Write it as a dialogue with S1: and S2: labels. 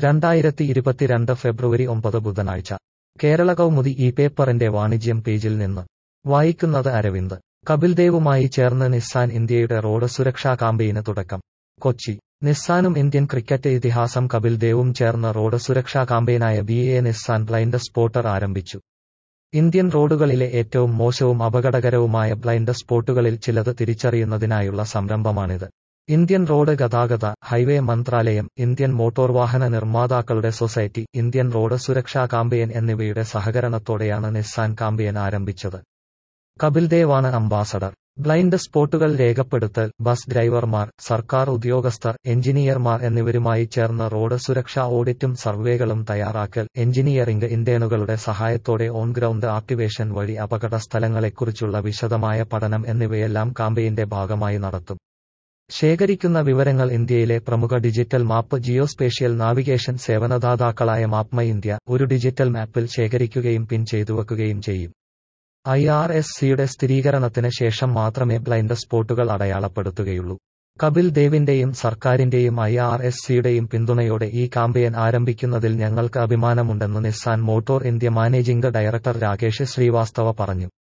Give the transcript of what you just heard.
S1: രണ്ടായിരത്തി ഇരുപത്തിരണ്ട് ഫെബ്രുവരി ഒമ്പത് ബുധനാഴ്ച കേരള കൗമുദി ഈ പേപ്പറിന്റെ വാണിജ്യം പേജിൽ നിന്ന് വായിക്കുന്നത് അരവിന്ദ് കപിൽദേവുമായി ചേർന്ന് നിസ്സാൻ ഇന്ത്യയുടെ റോഡ് സുരക്ഷാ കാമ്പയിന് തുടക്കം കൊച്ചി നിസ്സാനും ഇന്ത്യൻ ക്രിക്കറ്റ് ഇതിഹാസം കപിൽദേവും ചേർന്ന് റോഡ് സുരക്ഷാ കാമ്പയിനായ be a Nissan blind spotter ആരംഭിച്ചു ഇന്ത്യൻ റോഡുകളിലെ ഏറ്റവും മോശവും അപകടകരവുമായ ബ്ലൈൻഡ് സ്പോട്ടുകളിൽ ചിലത് തിരിച്ചറിയുന്നതിനായുള്ള സംരംഭമാണിത് ഇന്ത്യൻ റോഡ് ഗതാഗത ഹൈവേ മന്ത്രാലയം ഇന്ത്യൻ മോട്ടോർ വാഹന നിർമ്മാതാക്കളുടെ സൊസൈറ്റി ഇന്ത്യൻ റോഡ് സുരക്ഷാ കാമ്പയിൻ എന്നിവയുടെ സഹകരണത്തോടെയാണ് നിസ്സാൻ കാമ്പയിൻ ആരംഭിച്ചത് കപിൽദേവാണ് അംബാസഡർ ബ്ലൈൻഡ് സ്പോട്ടുകൾ രേഖപ്പെടുത്തൽ ബസ് ഡ്രൈവർമാർ സർക്കാർ ഉദ്യോഗസ്ഥർ എഞ്ചിനീയർമാർ എന്നിവരുമായി ചേർന്ന് റോഡ് സുരക്ഷാ ഓഡിറ്റും സർവേകളും തയ്യാറാക്കൽ എഞ്ചിനീയറിംഗ് ഇന്റേണുകളുടെ സഹായത്തോടെ ഓൺ ഗ്രൗണ്ട് ആക്ടിവേഷൻ വഴി അപകട സ്ഥലങ്ങളെക്കുറിച്ചുള്ള വിശദമായ പഠനം എന്നിവയെല്ലാം കാമ്പയിന്റെ ഭാഗമായി നടത്തും ശേഖരിക്കുന്ന വിവരങ്ങൾ ഇന്ത്യയിലെ പ്രമുഖ ഡിജിറ്റൽ മാപ്പ് ജിയോസ്പേഷ്യൽ നാവിഗേഷൻ സേവനദാതാക്കളായ മാപ്മ ഇന്ത്യ ഒരു ഡിജിറ്റൽ മാപ്പിൽ ശേഖരിക്കുകയും പിൻ ചെയ്തുവെക്കുകയും ചെയ്യും ഐ ആർ എസ് സിയുടെ സ്ഥിരീകരണത്തിന് ശേഷം മാത്രമേ ബ്ലൈൻഡ് സ്പോട്ടുകൾ അടയാളപ്പെടുത്തുകയുള്ളൂ കപിൽ ദേവിന്റെയും സർക്കാരിന്റെയും ഐ ആർ എസ് സിയുടെയും പിന്തുണയോടെ ഈ കാമ്പയിൻ ആരംഭിക്കുന്നതിൽ ഞങ്ങൾക്ക് അഭിമാനമുണ്ടെന്ന് Nissan motor India managing director Rakesh Srivastava പറഞ്ഞു